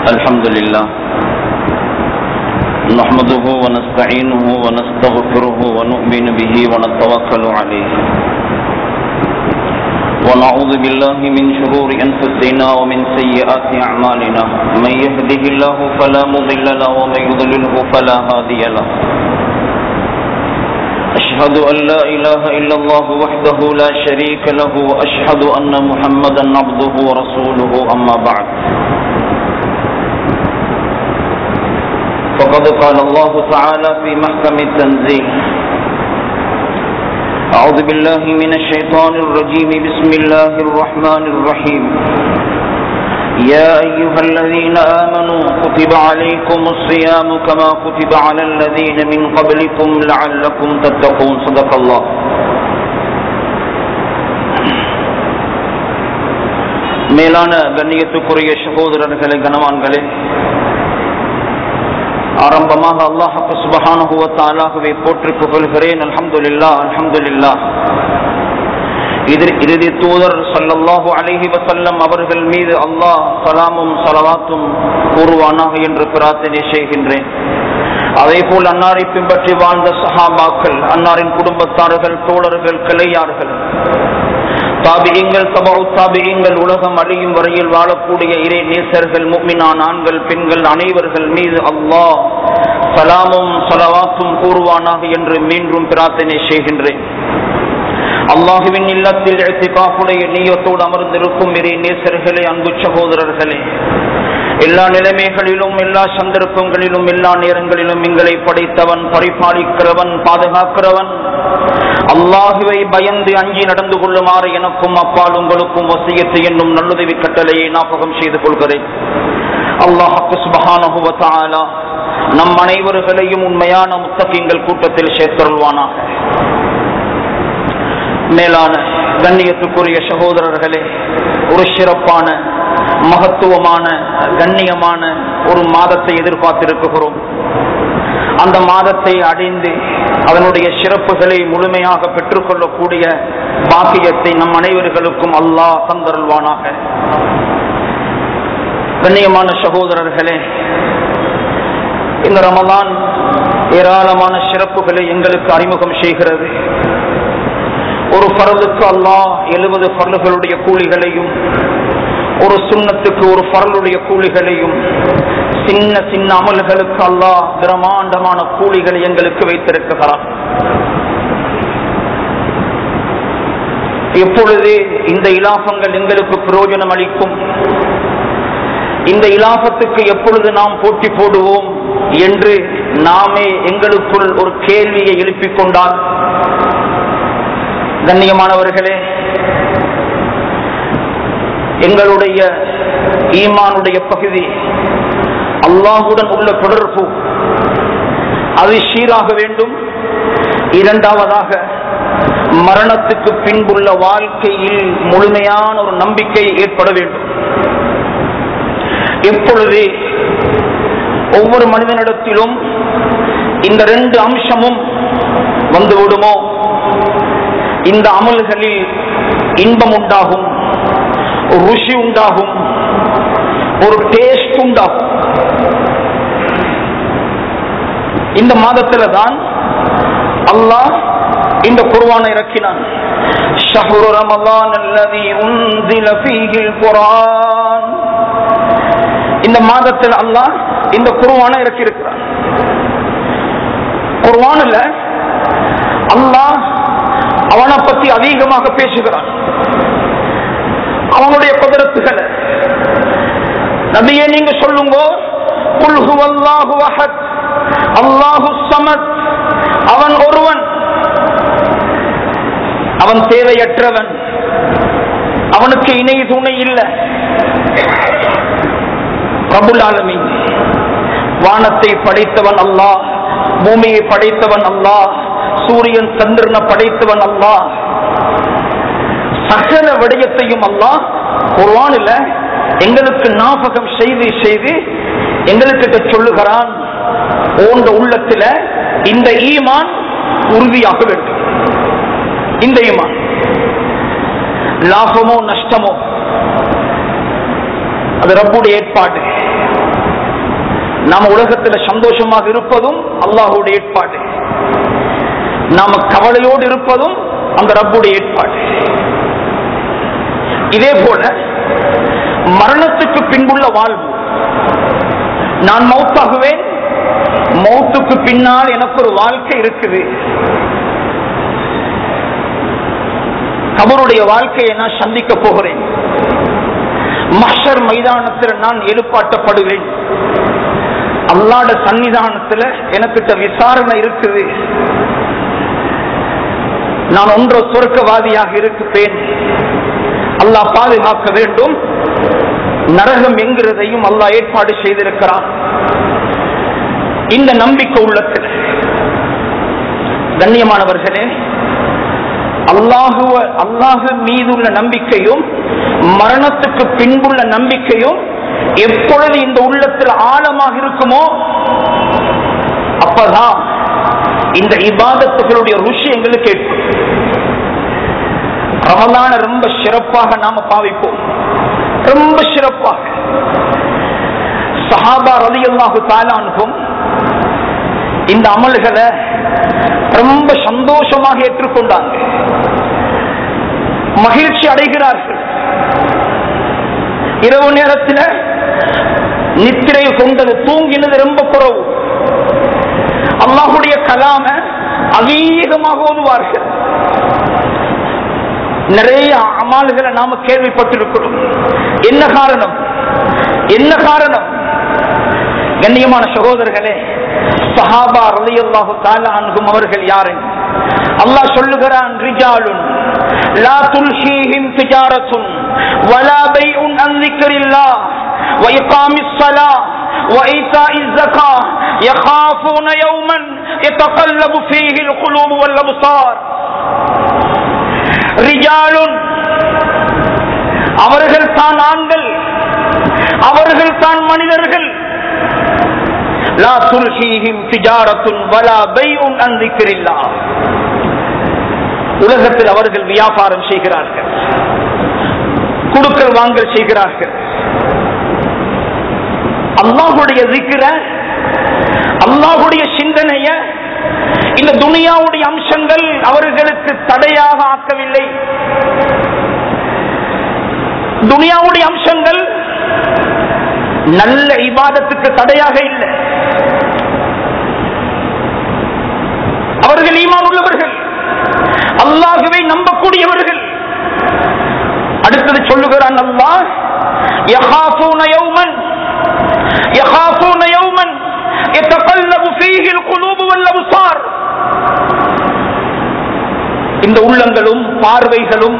الحمد لله نحمده ونستعينه ونستغفره ونؤمن به ونتوكل عليه ونعوذ بالله من شرور أنفسنا ومن سيئات أعمالنا من يهده الله فلا مضل له ومن يضلله فلا هادي له أشهد أن لا إله إلا الله وحده لا شريك له وأشهد أن محمدا عبده ورسوله أما بعد فقد قال الله تعالى في محكم التنزيل أعوذ بالله من الشيطان الرجيم بسم الله الرحمن الرحيم يا أيها الذين آمنوا كتب عليكم الصيام كما كتب على الذين من قبلكم لعلكم تتقون صدق الله மேலான கண்ணியத்துக்குரிய சகோதரர்களே கனவான்களே ஆரம்பமாக அல்லாஹு சுபஹானுவத்தாலாகவே போற்றி புகழ்கிறேன் அல்ஹம்துலில்லா அல்ஹம்துலில்லா இதில் இறுதி தூதர் சல்லல்லாஹு அலைஹி வசல்லம் அவர்கள் மீது அல்லாஹ் சலாமும் சலவாத்தும் கூறுவானாக என்று பிரார்த்தனை செய்கின்றேன் அதே போல் அன்னாரை பின்பற்றி வாழ்ந்த சஹாபாக்கள் அன்னாரின் குடும்பத்தார்கள் தோழர்கள் கிளையார்கள் தாபியங்கள் தபு தாபியங்கள் உலகம் அழியும் வரையில் வாழக்கூடிய இறை நேசர்கள் முக்மினான் ஆண்கள் பெண்கள் அனைவர்கள் மீது அல்லாஹ் சலாமும் சலவாத்தும் கூறுவானாக என்று மீண்டும் பிரார்த்தனை செய்கின்றேன் அல்லாஹுவின் இல்லத்தில் எழுத்திக்காப்புடைய நீயத்தோடு அமர்ந்திருக்கும் இறை நேசர்களே அன்பு சகோதரர்களே எல்லா நிலைமைகளிலும் எல்லா சந்தர்ப்பங்களிலும் எல்லா நேரங்களிலும் எங்களை படைத்தவன் பரிபாலிக்கிறவன் பாதுகாக்கிறவன் அல்லாஹுவை பயந்து அஞ்சி நடந்து கொள்ளுமாறு எனக்கும் அப்பால் உங்களுக்கும் வசியத்து என்னும் நல்லுதவி கட்டளையை ஞாபகம் செய்து கொள்கிறேன் அல்லாஹு சுபஹானஹுவத்தாலா நம் அனைவர்களையும் உண்மையான முத்தகிங்கள் கூட்டத்தில் சேர்த்தருள்வானாக மேலான கண்ணியத்துக்குரிய சகோதரர்களே ஒரு சிறப்பான மகத்துவமான கண்ணியமான ஒரு மாதத்தை எதிர்பார்த்திருக்கிறோம் அந்த மாதத்தை அடைந்து அதனுடைய சிறப்புகளை முழுமையாக பெற்றுக்கொள்ளக்கூடிய பாக்கியத்தை நம் அனைவர்களுக்கும் அல்லாஹ் தந்தருள்வானாக கண்ணியமான சகோதரர்களே இந்த ரமலான் ஏராளமான சிறப்புகளை எங்களுக்கு அறிமுகம் செய்கிறது ஒரு பரலுக்கு அல்லாஹ் எழுபது பரல்களுடைய கூலிகளையும் ஒரு சுண்ணத்துக்கு ஒரு பரலுடைய கூலிகளையும் சின்ன சின்ன அமல்களுக்கு அல்லாஹ் பிரமாண்டமான கூலிகளை எங்களுக்கு வைத்திருக்கிறார் எப்பொழுது இந்த இலாபங்கள் எங்களுக்கு பிரயோஜனம் அளிக்கும் இந்த இலாபத்துக்கு எப்பொழுது நாம் போட்டி போடுவோம் என்று நாமே எங்களுக்குள் ஒரு கேள்வியை எழுப்பிக் கொண்டால் கண்ணியமானவர்களே எங்களுடைய ஈமானுடைய பகுதி அல்லாஹுடன் உள்ள தொடர்பு அது சீராக வேண்டும் இரண்டாவதாக மரணத்துக்கு பின்புள்ள வாழ்க்கையில் முழுமையான ஒரு நம்பிக்கை ஏற்பட வேண்டும் எப்பொழுது ஒவ்வொரு மனிதனிடத்திலும் இந்த ரெண்டு அம்சமும் வந்துவிடுமோ இந்த அமல்களில் இன்பம் உண்டாகும் ருசி உண்டாகும் ஒரு டேஸ்ட் உண்டாகும் இந்த மாதத்துல தான் அல்லாஹ் இந்த குர்வானை இறக்கினான் ஷஹ்ரு ரமலான் அல்லதி உன்சில ஃபீஹில் குர்ஆன் இந்த மாதத்தில் அல்லாஹ் இந்த குர்வானை இறக்கி இருக்கிறான் குர்வானில் அல்லாஹ் அவனை பத்தி அதிகமாக பேசுகிறான் அவனுடைய குதிரத்துகளை நபியே நீங்க சொல்லுங்க அல்லாஹு சமத் அவன் ஒருவன் அவன் தேவையற்றவன் அவனுக்கு இணை துணை இல்லை பிரபுல் ஆலமி வானத்தை படைத்தவன் அல்லாஹ் பூமியை படைத்தவன் அல்லாஹ் சூரியன் சந்திரனை படைத்தவன் அல்லாஹ் சகல விடயத்தையும் அல்லாஹ் குர்வானில் எங்களுக்கு ஞாபகம் செய்து செய்து எங்களுக்கு சொல்லுகிறான் போன்ற உள்ளத்துல இந்த ஈமான் உறுதியாக வேண்டும் இந்த ஈமான் லாபமோ நஷ்டமோ அது ரப்புடைய ஏற்பாடு நாம உலகத்துல சந்தோஷமாக இருப்பதும் அல்லாஹுடைய ஏற்பாடு நாம கவலையோடு இருப்பதும் அந்த ரப்புடைய ஏற்பாடு இதே போல மரணத்துக்கு பின்புள்ள வாழ்வு நான் மௌத்தாகுவேன் மௌத்துக்கு பின்னால் எனக்கு ஒரு வாழ்க்கை இருக்குது கபருடைய வாழ்க்கையை நான் சந்திக்க போகிறேன் மஷர் மைதானத்தில் நான் எழுப்பாட்டப்படுவேன் அல்லாட சன்னிதானத்துல எனக்கிட்ட விசாரணை இருக்குது நான் ஒன்ற சுருக்கவாதியாக இருப்பேன் அல்லாஹ் பாதுகாக்க வேண்டும் நரகம் என்கிறதையும் அல்லாஹ் ஏற்பாடு செய்திருக்கிறான் இந்த நம்பிக்கை உள்ளத்தில் கண்ணியமானவர்களே அல்லாஹுவ அல்லாஹு மீதுள்ள நம்பிக்கையும் மரணத்துக்கு பின்புள்ள நம்பிக்கையும் எப்பொழுது இந்த உள்ளத்தில் ஆழமாக இருக்குமோ அப்பதான் இந்த இபாதத்துகளுடைய ருஷி எங்களுக்கு ஏற்படும் ரமலான ரொம்ப சிறப்பாக நாம பாவிப்போம் ரொம்ப சிறப்பாக சஹாபா ரலி அல்லாஹு தாலானுக்கும் இந்த அமல்களை ரொம்ப சந்தோஷமாக ஏற்றுக்கொண்டாங்க மகிழ்ச்சி அடைகிறார்கள் இரவு நேரத்தில் நித்திரை கொண்டது தூங்கினது ரொம்ப குறவு அல்லாஹுடைய கலாம அதிகமாக ஓதுவார்கள் நிறைய அமால்களை நாம கேள்விப்பட்டிருக்கிறோம் என்ன காரணம் என்ன காரணம் கண்ணியமான சகோதரர்களே சஹாபா ரலியல்லாஹு தஆலா அன்ஹும் அவர்கள் யாரு அல்லாஹ் சொல்லுகிறான் ரிஜாலுன் லா துல்ஹீஹிம் திஜாரத்துன் வலா பைஉன் அன் ذிக்ரில்லாஹ் وإقام الصلاة وإيتاء الزكاة يخافون يوما يتقلب فيه القلوب والأبصار ரிஜாலுன் அவர்கள் தான் ஆண்கள் அவர்கள் தான் மனிதர்கள் லா துல்ஹீஹிம் திஜாரத்துன் வலா பைஉன் அன் ذிக்ரில்லாஹ் உலகத்தில் அவர்கள் வியாபாரம் செய்கிறார்கள் குடுக்கல் வாங்கல் செய்கிறார்கள் அல்லாஹுடைய திக்கிற அல்லாஹுடைய சிந்தனைய இந்த துனியாவுடைய அம்சங்கள் அவர்களுக்கு தடையாக ஆக்கவில்லை துனியாவுடைய அம்சங்கள் நல்ல இபாதத்துக்கு தடையாக இல்லை அவர்கள் ஈமான் உள்ளவர்கள் அல்லாஹுவை நம்பக்கூடியவர்கள் அடுத்தது சொல்லுகிறான் அல்லாஹ் யஹாஃபூன யௌமன் யஹாஃபூன யௌமன் يتقلب فيه القلوب والابصار இந்த உள்ளங்களும் பார்வைகளும்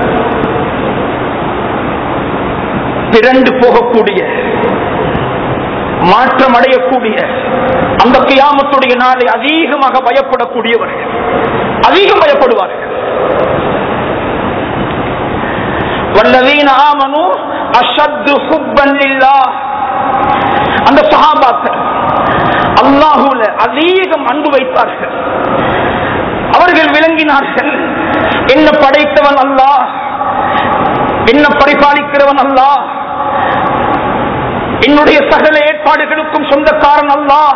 திரண்டு போகக்கூடிய மாற்றம் அடையக்கூடிய அந்த கியாமத்துடைய நாளை அதிகமாக பயப்படக்கூடியவர்கள் அதிகம் பயப்படுவார்கள் வல்லவீன ஆமனு அஷத்து ஹுப்பன் லில்லாஹ் அந்த சஹாபாக்கள் அல்லாஹுல அதிகம் அன்பு வைத்தார்கள் அவர்கள் விளங்கினார்கள் என்ன படைத்தவன் அல்லாஹ் என்ன பரிபாலிக்கிறவன் அல்லாஹ் என்னுடைய சகல ஏற்பாடுகளுக்கும் சொந்தக்காரன் அல்லாஹ்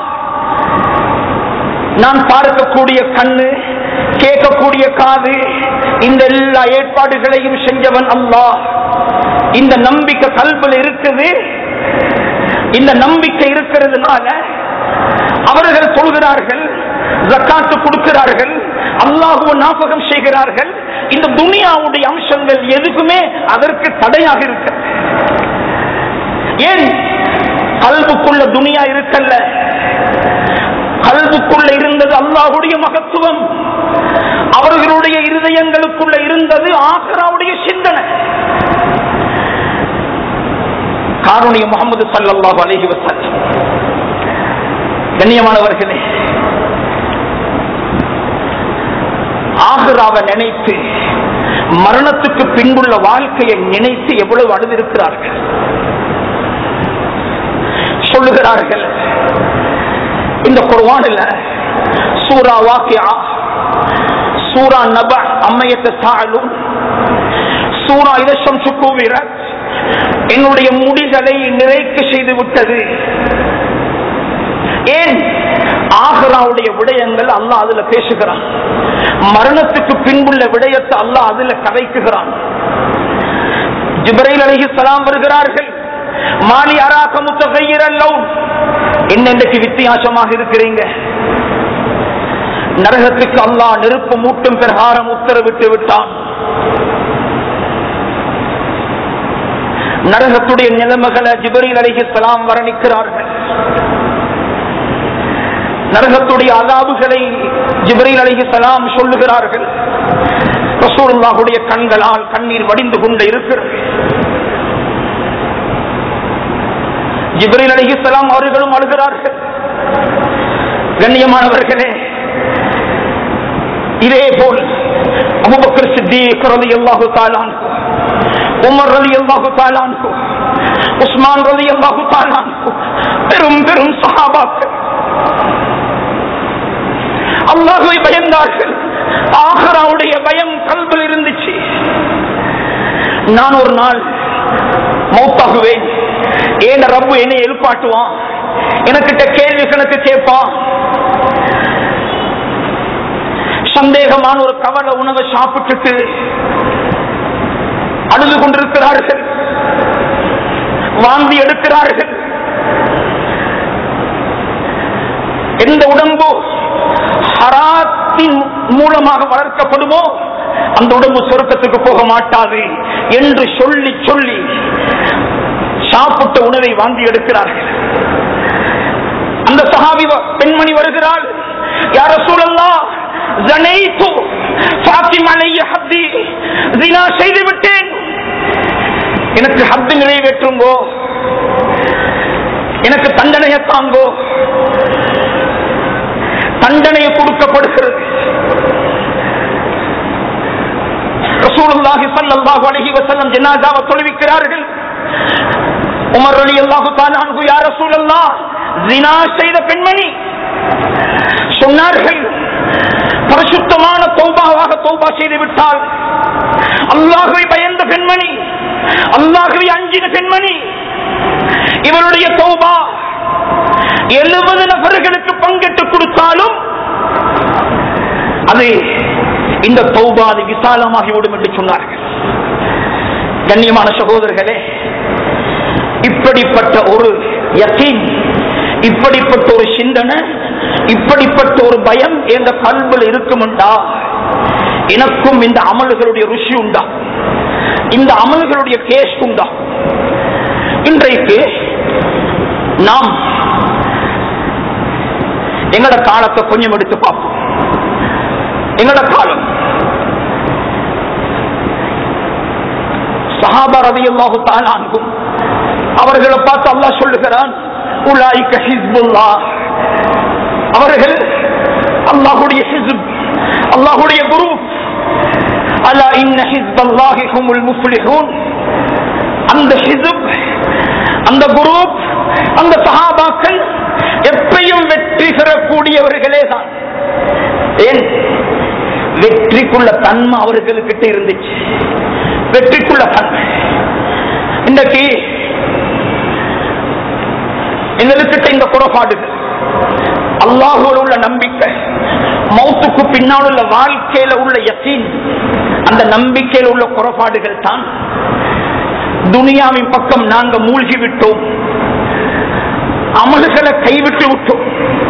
நான் பார்க்கக்கூடிய கண்ணு கேட்கக்கூடிய காது இந்த எல்லா ஏற்பாடுகளையும் செஞ்சவன் அல்லாஹ் இந்த நம்பிக்கை கல்வில இருக்குது இந்த நம்பிக்கை இருக்கிறதுனால அவர்கள் சொல்கிறார்கள் ஜக்காத்து கொடுக்கிறார்கள் அல்லாஹுவ ஞாபகம் செய்கிறார்கள் இந்த துனியாவுடைய அம்சங்கள் எதுக்குமே அதற்கு தடையாக இருக்க ஏன் கல்புக்குள்ள துனியா இருக்கல்ல கல்புக்குள்ள இருந்தது அல்லாஹுடைய மகத்துவம் அவர்களுடைய இருதயங்களுக்குள்ள இருந்தது ஆசராவுடைய சிந்தனை காருணிய முகமது சல்லாஹு அலஹி வசல்லம் கண்ணியமானவர்களே ஆஹ்ராவை நினைத்து மரணத்துக்கு பின்புள்ள வாழ்க்கையை நினைத்து எவ்வளவு அழுதிருக்கிறார்கள் சொல்லுகிறார்கள் இந்த குர்வானில் சூரா வாக்கியா சூரா நப அம்மையத்தை சாலும் சூரா இதம் சுக்குவிர என்னுடைய முடிகளை நிறைக்க செய்து விட்டது ஏன் ஆகராவுடைய விடயங்கள் அல்லாஹ் அதுல பேசுகிறான் மரணத்துக்கு பின்புள்ள விடயத்தை அல்லாஹ் அதுல கதைக்குகிறான் ஜிப்ரைல் அலைஹிஸ்ஸலாம் வருகிறார்கள் மாலி அராக முத்தகையிரல்லோ என்ன இன்றைக்கு வித்தியாசமாக இருக்கிறீங்க நரகத்துக்கு அல்லாஹ் நெருப்பு மூட்டும் பிரகாரம் உத்தரவிட்டு விட்டான் நரகத்துடைய நிலைமைகளை ஜிபரில் அலைஹிஸ்ஸலாம் வர்ணிக்கிறார்கள் நரகத்துடைய அதாபுகளை ஜிப்ரீல் அலைஹிஸ்ஸலாம் சொல்லுகிறார்கள் ரசூலுல்லாஹுடைய கண்களால் கண்ணீர் வடிந்து கொண்டு இருக்கிறது ஜிப்ரீல் அலைஹிஸ்ஸலாம் அவர்களும் அழுகிறார்கள் கண்ணியமானவர்களே இதே போல் அபூபக்கர் சித்திக் ரலியல்லாஹு தஆலா அன்ஹு உமர் ரலியல்லாஹு தஆலா அன்ஹு உஸ்மான் ரலியல்லாஹு தஆலா அன்ஹு பெரும் பெரும் சஹாபாக்கள் அல்லாஹுவை பயந்தார்கள் ஆஹராவுடைய பயம் கல்பில் இருந்துச்சு நான் ஒரு நாள் மௌத்தாகுவேன் ஏன் ரப்பு என்னை எழுப்பாட்டுவான் எனக்கிட்ட கேள்வி கணக்கு கேட்பான் சந்தேகமான ஒரு கவலை உணவை சாப்பிட்டுட்டு அழுது கொண்டிருக்கிறார்கள் வாந்தி எடுக்கிறார்கள் எந்த உடம்பு ஹராத்தின் மூலமாக வளர்க்கப்படுமோ அந்த உடம்பு சொருக்கத்துக்கு போக மாட்டாது என்று சொல்லி சொல்லி சாப்பிட்ட உணவை வாங்கி எடுக்கிறார்கள் அந்த சஹாபி வ- பெண்மணி வருகிறாள் யார சூழல்லா ஜனைத்து ஃபாத்திமலைய ஹத்தி தினா செய்து விட்டேன் எனக்கு ஹத்து நிறைவேற்றுங்கோ எனக்கு தண்டனையை தாங்கோ தண்டனை கொடுக்கப்படுகிறது ரசூலுல்லாஹி ஸல்லல்லாஹு அலைஹி வஸல்லம் ஜனாஸாவை தொழுவிக்கிறார்கள் உமர் ரலியல்லாஹு தஆலா அன்ஹு யா ரசூலல்லாஹ் ஜினா செய்த பெண்மணி சொன்னார்கள் பரிசுத்தமான தௌபாவாக தௌபா செய்து விட்டால் அல்லாஹ்வை பயந்த பெண்மணி அல்லாஹ்வை அஞ்சின பெண்மணி இவருடைய தௌபா எழுபது நபர்களுக்கு பங்கிட்டு கொடுத்தாலும் அது இந்த தௌபா அது விசாலமாகிவிடும் என்று சொன்னார்கள் கண்ணியமான சகோதரர்களே இப்படிப்பட்ட ஒரு யக்கீன் இப்படிப்பட்ட ஒரு சிந்தனை இப்படிப்பட்ட ஒரு பயம் என்ற கல்வியில் இருக்குமெண்டா எனக்கும் இந்த அமல்களுடைய ருசி உண்டா இந்த அமல்களுடைய டேஸ்ட் உண்டா இன்றைக்கு நாம் எங்கட காலத்தை கொஞ்சம் எடுத்து பார்ப்போம் எங்கட காலம் சஹாபா ரதியல்லாஹு தஆலா அன்ஹும் அவர்களை பார்த்து அல்லாஹ் சொல்லுகிறான் உலாயிக ஹிஸ்புல்லாஹ் அவர்கள் அல்லாஹ்வுடைய ஹிஸ்ப் அல்லாஹ்வுடைய குரூப் அலா இன்ன ஹிஸ்பல்லாஹி ஹுமுல் முஃப்லிஹூன் அந்த ஹிஸ்ப் அந்த குரூப் அந்த சஹாபாக்கள் எப்பையும் வெற்றி பெறக்கூடியவர்களே தான் ஏன் வெற்றிக்குள்ள தன்மை அவர்களுக்கிட்ட இருந்துச்சு வெற்றிக்குள்ள தன்மை இன்றைக்கு எங்களுக்கிட்ட இந்த குறைபாடுகள் அல்லாஹோடு உள்ள நம்பிக்கை மௌத்துக்கு பின்னால் உள்ள வாழ்க்கையில உள்ள யத்தீன் அந்த நம்பிக்கையில் உள்ள குறைபாடுகள் தான் துனியாவின் பக்கம் நாங்க மூழ்கி விட்டோம் அமல்களை கைவிட்டு விட்டோம்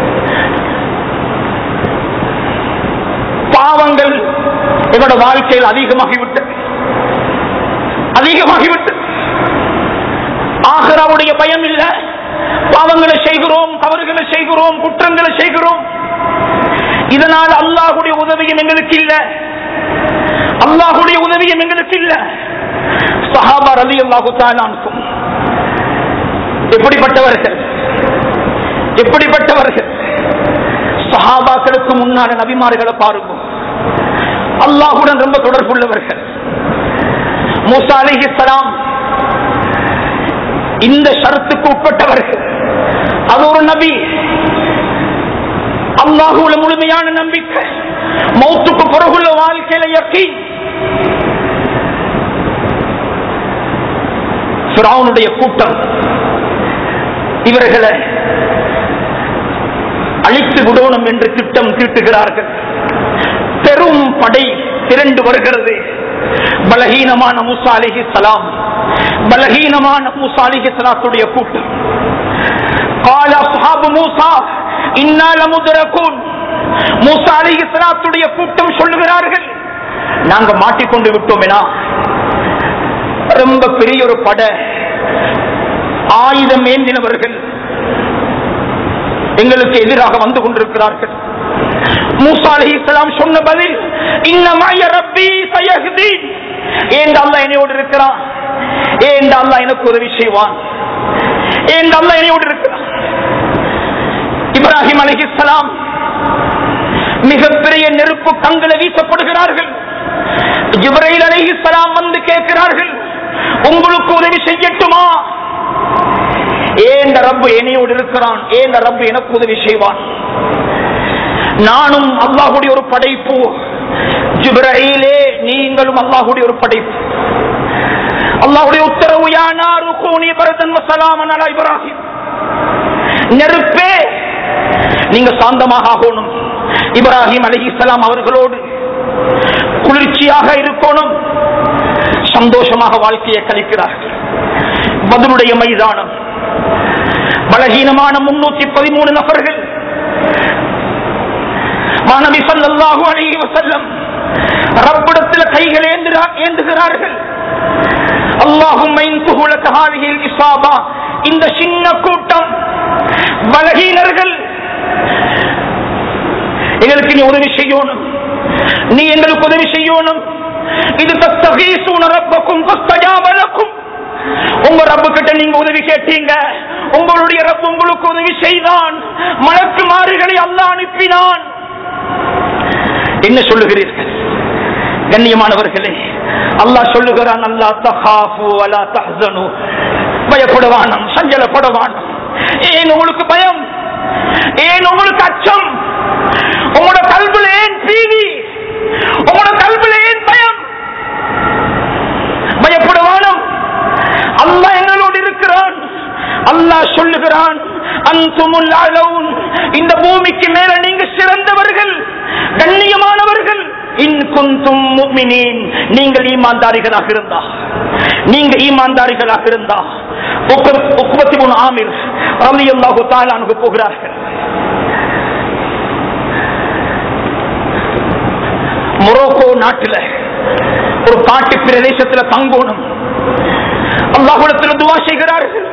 பாவங்கள் எங்களோட வாழ்க்கையில் அதிகமாகிவிட்டது அதிகமாகிவிட்டது ஆகராவுடைய பயம் இல்ல பாவங்களை செய்கிறோம் தவறுகளை செய்கிறோம் குற்றங்களை செய்கிறோம் இதனால் அல்லாஹுடைய உதவியும் எங்களுக்கு இல்ல அல்லாஹுடைய உதவியும் எங்களுக்கு இல்ல சஹாபா ரலி அல்லாஹு தாலானுக்கும் எப்படிப்பட்டவர்கள் எப்படிப்பட்டவர்கள் சஹாபாக்களுக்கு முன்னால நபிமார்களை பாருங்க அல்லாஹுடன் ரொம்ப தொடர்புள்ளவர்கள் மூசா அலிஹிஸ்லாம் இந்த ஷரத்துக்கு உட்பட்டவர்கள் அது ஒரு நபி அல்லாஹுல முழுமையான நம்பிக்கை மௌத்துக்கு பிறகுள்ள வாழ்க்கையில யக்கி பிராவுனுடைய கூட்டம் இவர்களை அழித்து விடணும் என்று திட்டம் தீட்டுகிறார்கள் பெரும் படை திரண்டு வருகிறது பலகீனமான மூசா அலிஹி சலாம் பலகீனமான மூசா அலிஹி சலாத்துடைய கூட்டம் கால அஸ்ஹாபு மூசா இன்னால முதரகூன் மூசா அலிஹி சலாத்துடைய கூட்டம் சொல்லுகிறார்கள் நாங்க மாட்டிக்கொண்டு விட்டோமேனா ரொம்ப பெரிய ஒரு பட ஆயுதம் ஏந்தினவர்கள் எங்களுக்கு எதிராக வந்து கொண்டிருக்கிறார்கள் மூசா அலைஹிஸ்ஸலாம் சொன்ன பதில் இன்னமாய ரப்பி சயஹ்தீன் ஏன் அல்லாஹ் என்னையோடு இருக்கிறான் ஏன் அல்லாஹ் எனக்கு உதவி செய்வான் ஏன் அல்லாஹ் என்னையோடு இருக்கிறான் இப்ராஹிம் அலைஹிஸ்ஸலாம் மிகப்பெரிய நெருப்பு கண்களை வீசப்படுகிறார்கள் ஜிப்ரைல் அலைஹிஸ்ஸலாம் வந்து கேட்கிறார்கள் உங்களுக்கு உதவி செய்யட்டுமா ஏன் ரப்பு என்னையோடு இருக்கிறான் ஏன் ரப்பு எனக்கு உதவி செய்வான் நானும் அல்லாஹுடைய ஒரு படைப்பு ஜிப்ரஹீலே நீங்களும் அல்லாஹுடைய ஒரு படைப்பு அல்லாஹுடைய உத்தரவு யானாரு கூனி பரதன் வசலாமன் அலா இப்ராஹிம் நெருப்பே நீங்க சாந்தமாக ஆகணும் இப்ராஹிம் அலிஹிஸ்லாம் அவர்களோடு குளிர்ச்சியாக இருக்கணும் சந்தோஷமாக வாழ்க்கையை கழிக்கிறார்கள் பதிலுடைய மைதானம் பலகீனமான முன்னூத்தி பதிமூணு நபர்கள் மாணவி சல்லாஹூ அலைஹி வஸல்லம் ரப்பிடத்தில் கைகள் ஏந்துகிறா- ஏந்துகிறார்கள் அல்லாஹும் இசாபா இந்த சின்ன கூட்டம் பலகீனர்கள் எங்களுக்கு நீ உதவி செய்யணும் நீ எங்களுக்கு உதவி செய்யணும் இது தஸ்தகீசூன ரப்பக்கும் ஃபஸ்தஜாபலக்கும் உங்க ரப்பு கிட்ட நீங்க உதவி கேட்டீங்க உங்களுடைய ரப்பு உங்களுக்கு உதவி செய்தான் மலக்கு மாறுகளை அல்லாஹ் அனுப்பினான் என்ன சொல்லுகிறீர்கள் கண்ணியமானவர்களே அல்லாஹ் சொல்லுகிறான் அல்லா தஹாஃபு அலா தஹ்சனு பயப்படவானம் சஞ்சலப்படவானம் ஏன் உங்களுக்கு பயம் ஏன் உங்களுக்கு அச்சம் உங்களோட கல்வில ஏன் பீதி உங்களோட கல்வில ஏன் பயம் பயப்படவானம் அல்லாஹ் எங்களோடு இருக்கிறான் அல்லாஹ் சொல்லுகிறான் அன்துமுல் அலவுன் இந்த பூமிக்கு மேல நீங்க சிறந்தவர்கள் கண்ணியமானவர்கள் இன் குந்தும் முஃமினீன் நீங்கள் ஈமான்தாரிகளாக இருந்தா நீங்க ஈமான்தாரிகளாக இருந்தா உக்பத்தி முன் ஆமிர் ரலியல்லாஹு தஆலா அன்ஹு போகிறார்கள் மொரோக்கோ நாட்டில் ஒரு காட்டு பிரதேசத்தில் தங்கோணும் அல்லாஹுடத்தில் துவா செய்கிறார்கள்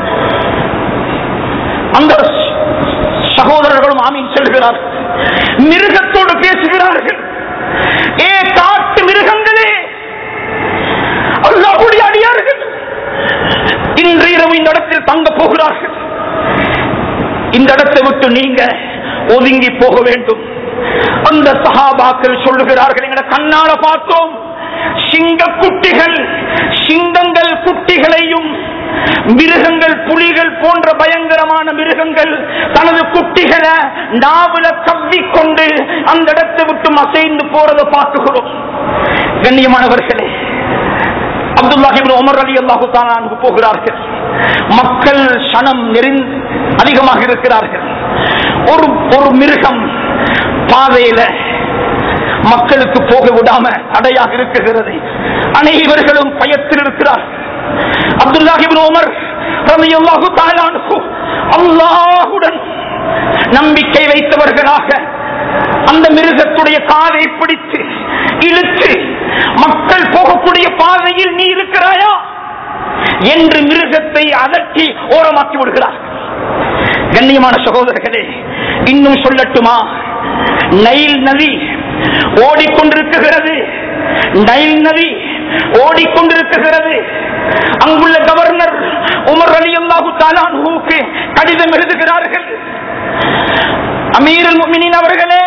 அந்த சகோதரர்களும் ஆமீன் செல்கிறார்கள் மிருகத்தோடு பேசுகிறார்கள் ஏ காட்டு மிருகங்களே அல்லாஹுடைய அடியார்கள் இன்று இரவு இந்த இடத்தில் தங்க போகிறார்கள் இந்த இடத்தை விட்டு நீங்க ஒதுங்கி போக வேண்டும் அந்த சஹாபாக்கள் சொல்லுகிறார்கள் எங்களை கண்ணால பார்த்தோம் சிங்க குட்டிகள் சிங்கங்கள் குட்டிகளையும் மிருகங்கள் புலிகள் போன்ற பயங்கரமான மிருகங்கள் தனது குட்டிகளை நாவல கவ்விக்கொண்டு அந்த இடத்தை விட்டு அசைந்து போறதை பார்க்குகிறோம் கண்ணியமானவர்களே அப்துல்லாஹிபின் உமர் அலி அல்லாஹு தாலானுக்கு போகிறார்கள் மக்கள் சனம் நெறிந்து அதிகமாக இருக்கிறார்கள் ஒரு ஒரு மிருகம் பாதையில மக்களுக்கு போக விடாம தடையாக இருக்குகிறது அனைவர்களும் பயத்தில் இருக்கிறார்கள் அப்துல்லாஹிபின் உமர் ரலியல்லாஹு தஆலாஹு அல்லாஹ்வுடன் நம்பிக்கை வைத்தவர்களாக அந்த மிருகத்துடைய காதை பிடித்து இழுத்து மக்கள் போகக்கூடிய பாதையில் நீ இருக்கிறாயா என்று மிருகத்தை அதட்டி ஓரமாக்கி விடுகிறார் கண்ணியமான சகோதரர்களே இன்னும் சொல்லட்டுமா நைல் நதி ஓடிக்கொண்டிருக்கிறது நைல் நதி ஓடிக்கொண்டிருக்கிறது அங்குள்ள கவர்னர் உமர் அலி அல்லாஹு தாலானுக்கு கடிதம் எழுதுகிறார்கள் அமீரல் முமினின் அவர்களே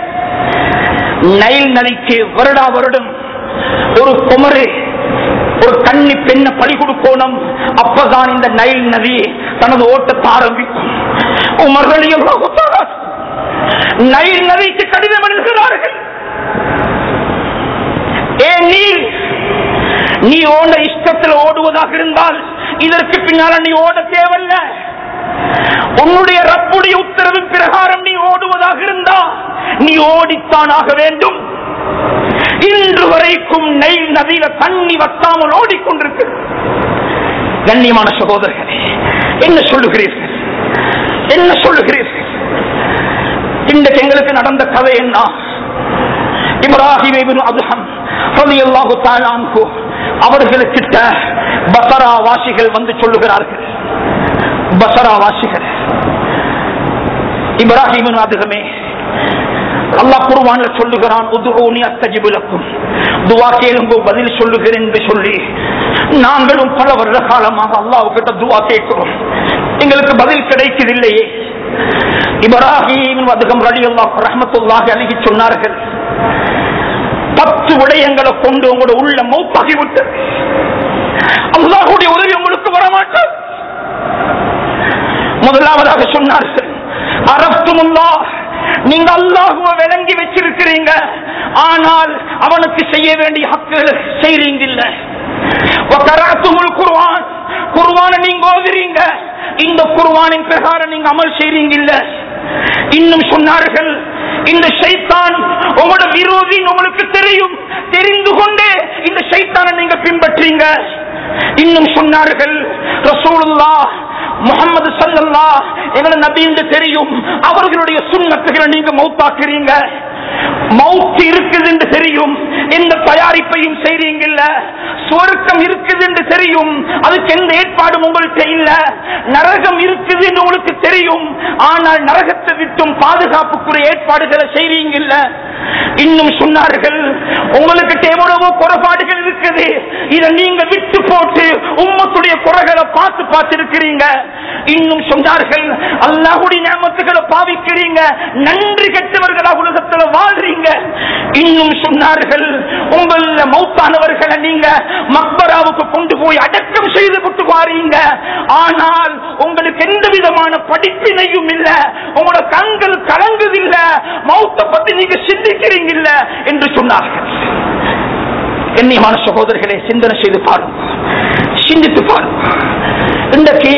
நைல் நதிக்கு வருடா வருடம் ஒரு குமரு ஒரு கன்னி பெண்ண பழி கொடுக்கணும் அப்பதான் இந்த நைல் நதி தனது ஓட்டத்தை ஆரம்பிக்கும் உமர் அலி அல்லாஹு தஆலா நைல் நதிக்கு கடிதம் எழுதுகிறார்கள் ஏ நீ நீ ஓட இஷ்டத்தில் ஓடுவதாக இருந்தால் இதற்கு பின்னால நீ ஓட தேவையில்ல உன்னுடைய ரப்புடைய உத்தரவின் பிரகாரம் நீ நீ ஓடித்தான் ஆக வேண்டும் இன்று வரைக்கும் நெய் நதியில தண்ணி வத்தாமல் ஓடிக்கொண்டிருக்கு கண்ணியமான சகோதரர்களே என்ன சொல்லுகிறீர்கள் என்ன சொல்லுகிறீர்கள் இன்றைக்கு எங்களுக்கு நடந்த கதை என்ன இப்ராஹிம் இப்னு அப்துஹம் ரலியல்லாஹு தஆலா அன்ஹு அவர்களுக்கிட்ட பசரா வாசிகள் வந்து சொல்லுகிறார்கள் பசரா வாசிகள் இப்ராஹிம் இப்னு அப்துஹமே அல்லாஹ் குர்ஆன்ல சொல்லுகிறான் உதுஊனி அஸ்தஜிபு லக்கும் துஆ கேளுங்க பதில் சொல்லுகிறேன் என்று சொல்லி நாங்களும் பல வருட காலமாக அல்லாஹ்விட்ட துஆ கேட்கிறோம் எங்களுக்கு பதில் கிடைக்கவில்லையே இப்ராஹிம் வதுகம் ரலியல்லாஹு ரஹ்மத்துல்லாஹி அலைஹி சொன்னார்கள் பத்து விடயங்களை கொண்டு உங்களோட உள்ள மௌத்தாகி விட்டது அல்லாஹ்வுடைய உதவி உங்களுக்கு வரமாட்டார் முதலாவதாக சொன்னார்கள் அரப்துமுல்லா நீங்க அல்லாஹுவ விளங்கி வச்சிருக்கிறீங்க ஆனால் அவனுக்கு செய்ய வேண்டிய ஹக்குகளை செய்றீங்க இல்ல வகராத்துமுல் குர்ஆன் குர்ஆனை நீங்க ஓதுறீங்க இந்த குர்ஆனின் பிரகாரம் நீங்க அமல் செய்றீங்க இல்ல இன்னும் சொன்னார்கள் இந்த ஷைத்தான் உங்களோட விரோதி உங்களுக்கு தெரியும் தெரிந்து கொண்டே இந்த ஷைத்தானை நீங்க பின்பற்றீங்க இன்னும் சொன்னார்கள் ரசூலுல்லாஹ் முகமது சல்லல்லா எங்களை நபி என்று தெரியும் அவர்களுடைய சுண்ணத்துகளை நீங்க மௌத்தாக்குறீங்க மவுத்து இருக்குது என்று தெரியும் எந்த தயாரிப்பையும் செய்றீங்கல்ல சுவர்க்கம் இருக்குது என்று தெரியும் அதுக்கு எந்த ஏற்பாடும் உங்கள்கிட்ட இல்ல நரகம் இருக்குது என்று உங்களுக்கு தெரியும் ஆனால் நரகத்தை விட்டும் பாதுகாப்புக்குரிய ஏற்பாடுகளை செய்றீங்கல்ல இன்னும் சொன்னார்கள் உங்களுக்கு எவ்வளவோ குறைபாடுகள் இருக்குது இதை நீங்க விட்டு போட்டு உம்மத்துடைய குறைகளை பார்த்து பார்த்திருக்கிறீங்க இன்னும் சொன்னார்கள் அல்லாஹுடைய ஞாபகத்துகளை பாவிக்கிறீங்க நன்றி கெட்டவர்களா உலகத்துல வாழ்றீங்க இன்னும் சொன்னார்கள் உங்கள மௌத்தானவர்களை நீங்க மக்பராவுக்கு கொண்டு போய் அடக்கம் செய்து விட்டு வாரீங்க ஆனால் உங்களுக்கு எந்த விதமான படிப்பினையும் இல்ல உங்களோட கண்கள் கலங்குதில்ல மௌத்த பத்தி நீங்க சிந்திக்கிறீங்க இல்ல என்று சொன்னார்கள் கண்ணியமான சகோதரர்களை சிந்தனை செய்து பாருங்க சிந்தித்து பாருங்க இன்றைக்கு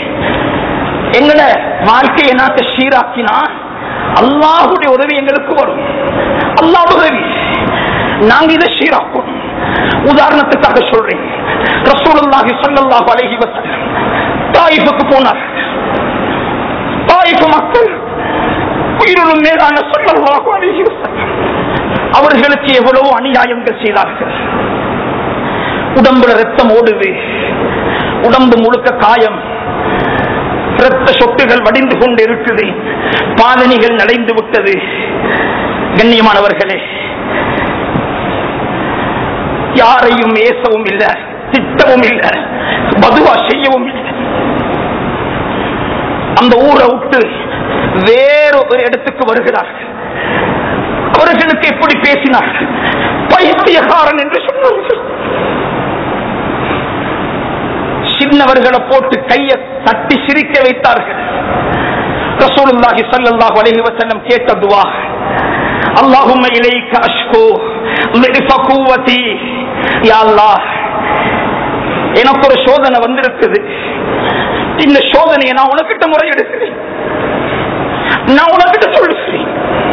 எங்கட வாழ்க்கையை நாட்ட சீராக்கினா அல்லாஹுடைய உதவி எங்களுக்கு வரும் அல்லாஹ் உதவி நாங்க இதை சீராக்கணும் உதாரணத்துக்காக சொல்றேன் ரசூலுல்லாஹி ஸல்லல்லாஹு அலைஹி வஸல்லம் தாயிஃபுக்கு போனார் தாயிஃப் மக்கள் உயிரினும் மேலான ஸல்லல்லாஹு அலைஹி வஸல்லம் அவர்களுக்கு எவ்வளவு அநியாயங்கள் செய்தார்கள் உடம்புல ரத்தம் ஓடுது உடம்பு முழுக்க காயம் இரத்த சொட்டுகள் வடிந்து கொண்டு இருக்குது பாதணிகள் நடைந்து விட்டது கண்ணியமானவர்களே யாரையும் ஏசவும் இல்லை திட்டவும் இல்லை பதுவா செய்யவும் இல்லை அந்த ஊரை விட்டு வேறு ஒரு இடத்துக்கு வருகிறார்கள் அவர்களுக்கு எப்படி பேசினார்கள் பைத்தியக்காரன் என்று சொன்னார்கள் சின்னவர்களை போட்டு கையை தட்டி சிரிக்க வைத்தார்கள் ரசூலுல்லாஹி ஸல்லல்லாஹு அலைஹி வஸல்லம் கேட்ட துஆ அல்லாஹும்ம இலைக்க அஷ்கு லிஃப குவதி யா அல்லாஹ் எனக்கு ஒரு சோதனை வந்திருக்குது இந்த சோதனையை நான் உனக்கிட்ட முறையெடுக்கிறேன் நான் உனக்கிட்ட சொல்லுகிறேன்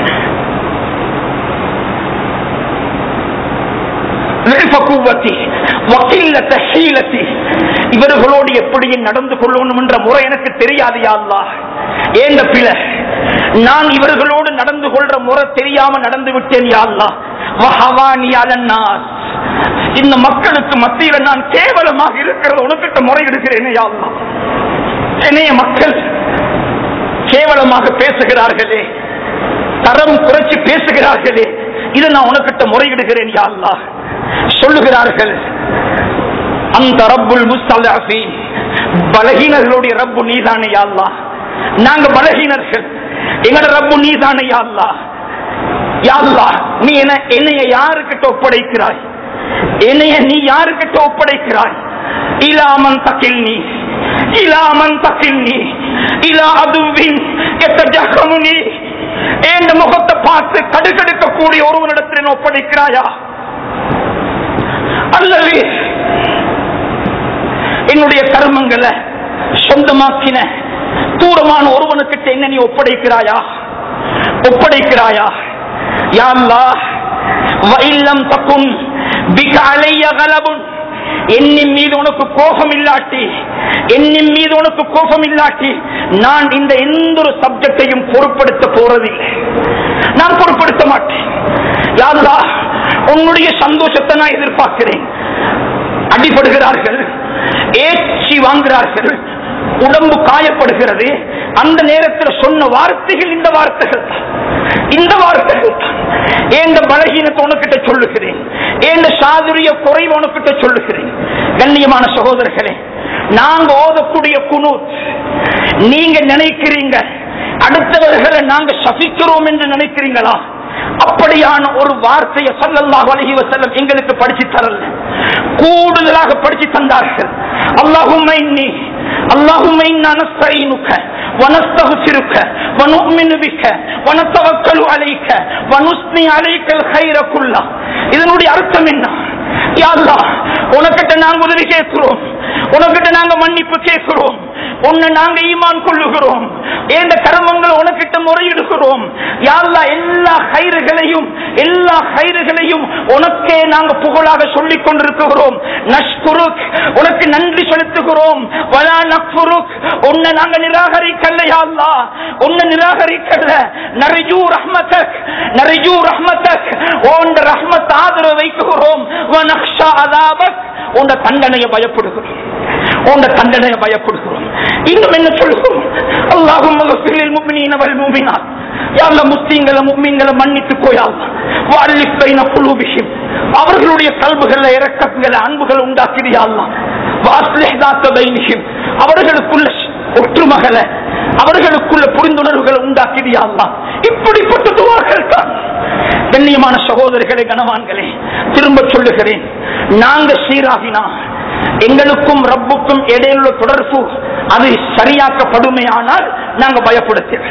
லிஃப குவதி வகில்லத ஹீலதி இவர்களோடு எப்படி நடந்து கொள்ளணும் என்ற முறை எனக்கு தெரியாது யா அல்லாஹ் ஏந்த பிழை நான் இவர்களோடு நடந்து கொள்ற முறை தெரியாம நடந்து விட்டேன் யா அல்லாஹ் வஹவானி அலன்னாஸ் இந்த மக்களுக்கு மத்தியில நான் கேவலமாக இருக்கிறத உனக்கிட்ட முறையிடுகிறேன் யா அல்லாஹ் என்னைய மக்கள் கேவலமாக பேசுகிறார்களே தரம் குறைச்சு பேசுகிறார்களே இதை நான் உனக்கிட்ட முறையிடுகிறேன் யா அல்லாஹ் சொல்லுகிறார்கள் அந்த ரப்புல் முஸ்தலி பலகீனர்களுடைய ரப்பு நீதானே யா அல்லாஹ் நாங்க பலகீனர்கள் எங்கட ரப்பு நீதானே யா அல்லாஹ் யா அல்லாஹ் நீ என்ன என்னைய யாருக்கிட்ட ஒப்படைக்கிறாய் என்னைய நீ யாருக்கிட்ட ஒப்படைக்கிறாய் இலாமன் தக்கில் நீ இலாமன் தக்கில் நீ இலா அதுவின் எத்த ஜகமுனி என் முகத்தை பார்த்து கடுகடுக்கக்கூடிய ஒருவனிடத்தில் ஒப்படைக்கிறாயா அல்லது என்னுடைய கர்மங்களை சொந்தமாக்கின தூரமான ஒருவனுக்கிட்ட என்ன நீ ஒப்படைக்கிறாயா ஒப்படைக்கிறாயா யா அல்லாஹ் வஇல்லம் தகுன் பிக அலைய கலபுன் என்னின் மீது உனக்கு கோபம் இல்லாட்டி என்னின் மீது உனக்கு கோபம் இல்லாட்டி நான் இந்த எந்த ஒரு சப்ஜெக்டையும் பொருட்படுத்த போறதில்லை நான் பொருட்படுத்த மாட்டேன் யாருதா உன்னுடைய சந்தோஷத்தை நான் எதிர்பார்க்கிறேன் அடிபடுகிறார்கள் ஏச்சி வாங்குகிறார்கள் உடம்பு காயப்படுகிறது அந்த நேரத்தில் சொன்ன வார்த்தைகள் இந்த வார்த்தைகள் தான் இந்த வார்த்தைகள் தான் ஏந்த பலகீனத்தை உனக்கிட்ட சொல்லுகிறேன் ஏந்த சாதுரிய குறைவு உனக்கிட்ட சொல்லுகிறேன் கண்ணியமான சகோதரர்களே நாங்க ஓதக்கூடிய குனு நீங்க நினைக்கிறீங்க அடுத்தவர்களை நாங்க சபிக்கிறோம் என்று நினைக்கிறீங்களா அப்படியான ஒரு வார்த்தையை சல்லல்லாஹு அலைஹி வஸல்லம் எங்களுக்கு படிச்சு தரல கூடுதலாக படிச்சு தந்தார்கள் அல்லாஹும்ம இன்னி اللهم إنا نستعينك ونستغفرك ونؤمن بك ونتوكل عليك ونثني عليك الخير كله இதனுடைய அர்த்தம் என்ன யா அல்லாஹ் உனக்கிட்ட நாங்க உதவி கேட்கிறோம் உனக்கிட்ட நாங்க மன்னிப்பு கேட்கிறோம் உன்னை நாங்க ஈமான் கொள்ளுகிறோம் ஏந்த கர்மங்களை உனக்கிட்ட முறையிடுகிறோம் யா அல்லாஹ் எல்லா கயிறுகளையும் எல்லா கயிறுகளையும் உனக்கே நாங்க புகழாக சொல்லிக் கொண்டிருக்கிறோம் நஷ்குருக் உனக்கு நன்றி செலுத்துகிறோம் வலா நக்ஃபுருக் உன்னை நாங்க நிராகரிக்கல யா அல்லாஹ் உன்னை நிராகரிக்கல நரிஜூ ரஹ்மதக் நரிஜூ ரஹ்மதக் உன் ரஹ்மத் ஆதரவு வைக்கிறோம் வனக்ஷா அதாபக் உன் தண்டனையை பயப்படுகிறோம் உன் தண்டனையை பயப்படுகிறோம் இன்னும் என்ன சொல்லுகிறோம் அல்லாஹும் மகஃபிரில் முஃமினீன வல் முஃமினாத் யா அல்லாஹ் முஸ்லிம்களை முஃமின்களை மன்னித்து கோயால் வாலிஃப் பைன குலூபிஹிம் அவர்களுடைய கல்புகள இரக்கங்களை அன்புகள் உண்டாக்கிறியா அல்லாஹ் வாஸ்லிஹ் தாத்த பைனிஹிம் அவர்களுக்குள்ள ஒற்றுமகளை அவர்களுக்குள்ள புரிந்துணர்வுகளை உண்டாக்கிறியா அல்லாஹ் இப்படிப்பட்ட துவார்கள் தான் கண்ணியமான சகோதரர்களே கனவான்களே திரும்ப சொல்லுகிறேன் நாங்க சீராகினா எங்களுக்கும் ரப்புக்கும் இடையிலுள்ள தொடர்பு அது சரியாக்கப்படுமையானால் நாங்க பயப்படுத்தேன்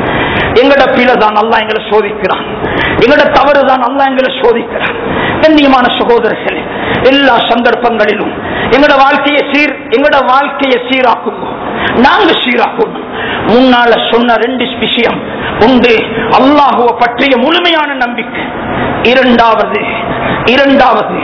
எங்கட பிழை தான் அல்லா எங்களை சோதிக்கிறான் எங்கட தவறு தான் அல்லா எங்களை சோதிக்கிறான் கண்ணியமான சகோதரர்களே எல்லா சந்தர்ப்பங்களிலும் எங்கட வாழ்க்கையை சீர் எங்கட வாழ்க்கையை சீராக்கும் நாங்க சீராக்கணும் முன்னால சொன்ன ரெண்டு விஷயம் உண்டு அல்லாஹுவ பற்றிய முழுமையான நம்பிக்கை இரண்டாவது இரண்டாவது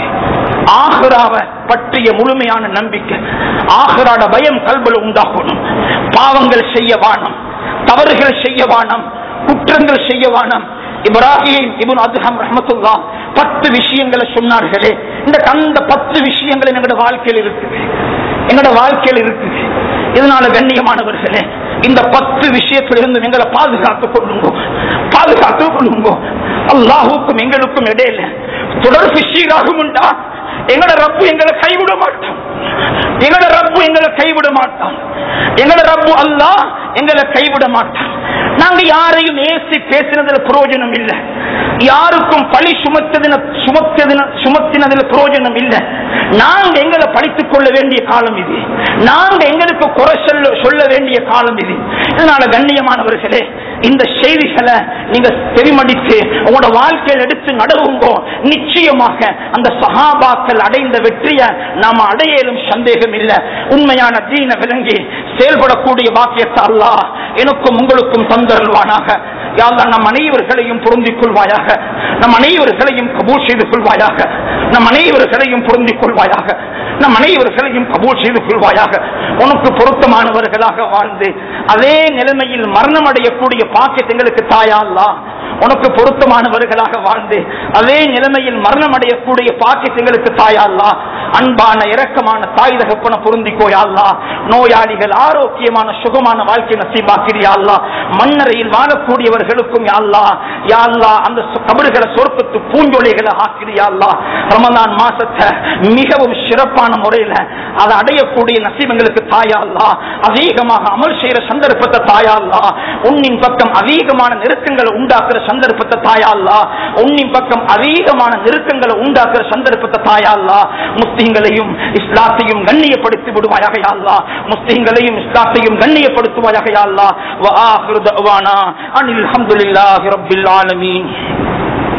ஆஹ்ராவ பற்றிய முழுமையான நம்பிக்கை ஆஹ்ராட பயம் கல்பல உண்டாகணும் பாவங்கள் செய்ய வானம் தவறுகள் செய்ய வானம் குற்றங்கள் செய்ய வானம் இப்ராஹிம் இபுன் அதுஹம் ரஹமத்துல்லா பத்து விஷயங்களை சொன்னார்களே இந்த கந்த பத்து விஷயங்கள் எங்களோட வாழ்க்கையில் இருக்குது எங்களோட வாழ்க்கையில் இருக்குது இதனால கண்ணியமானவர்களே இந்த பத்து விஷயத்திலிருந்து எங்களை பாதுகாத்துக் கொள்ளுங்க பாதுகாத்துக் கொள்ளுங்க அல்லாஹுக்கும் எங்களுக்கும் இடையில தொடர்பு சீராகும் உண்டா எங்களோட ரப்பு எங்களை கைவிட மாட்டான் எங்களோட ரப்பு எங்களை கைவிட மாட்டான் எங்களோட ரப்பு அல்லாஹ் எங்களை கைவிட மாட்டான் நாங்க யாரையும் ஏசி பேசினதுல பிரயோஜனம் இல்லை யாருக்கும் பழி சுமத்ததின சுமத்ததின சுமத்தினதுல பிரயோஜனம் இல்லை நாங்க எங்களை படித்துக் கொள்ள வேண்டிய காலம் இது நாங்க எங்களுக்கு குறை சொல்ல சொல்ல வேண்டிய காலம் இது இதனால கண்ணியமானவர்களே இந்த செய்திகளை நீங்க தெரிமடித்து உங்களோட வாழ்க்கையில் எடுத்து நடவுங்கோ நிச்சயமாக அந்த சகாபாக்கள் அடைந்த வெற்றியை நாம அடையலும் சந்தேகம் இல்லை உண்மையான தீன விளங்கி செயல்படக்கூடிய பாக்கியத்தை அல்லாஹ் எனக்கும் உங்களுக்கும் தந்தருள்வானாக யாழ்லா நம் அனைவர்களையும் பொருந்திக் கொள்வாயாக நம் அனைவர்களையும் கபூல் செய்து கொள்வாயாக நம் அனைவர்களையும் பொருந்திக் கொள்வாயாக நம் அனைவர்களையும் கபூல் செய்து கொள்வாயாக உனக்கு பொருத்தமானவர்களாக வாழ்ந்து அதே நிலைமையில் மரணம் அடையக்கூடிய பாக்கியத்தை எங்களுக்கு தாயா அல்லா உனக்கு பொருத்தமானவர்களாக வாழ்ந்து அதே நிலைமையில் மரணம் அடையக்கூடிய பாக்கியங்களுக்கு தாயாள்லா அன்பான இரக்கமான தாய் தகப்பன பொருந்திக்கோயாள்லா நோயாளிகள் ஆரோக்கியமான சுகமான வாழ்க்கை நசீபாக்கிறியாள்லா மண்ணறையில் வாழக்கூடியவர்களுக்கும் யாழ்லா யாழ்லா அந்த சு- கபறுகளை சொர்க்கத்து பூஞ்சொலைகளை ஆக்கிறியாள்லா ரமலான் மாசத்தை மிகவும் சிறப்பான முறையில அதை அடையக்கூடிய நசீபங்களுக்கு தாயாள்லா அதிகமாக அமல் செய்யற சந்தர்ப்பத்தை தாயாள்லா உன்னின் பக்கம் அதிகமான நெருக்கங்களை உண்டாக்குற சந்தர்ப்பத்தை தாயாள்லா உன்னின் பக்கம் அதிகமான நெருக்கங்களை உண்டாக்குற சந்தர்ப்பத்தை தாயாள்லா முஸ்லிம்களையும் இஸ்லாத்தையும் கண்ணியப்படுத்தி விடுவாயாக யாழ்லா முஸ்லிம்களையும் இஸ்லாத்தையும் கண்ணியப்படுத்துவாயாக யாழ்லா வ ஆஹிரு தஅவானா அனில் ஹம்துலில்லாஹி ரப்பில் ஆலமீன்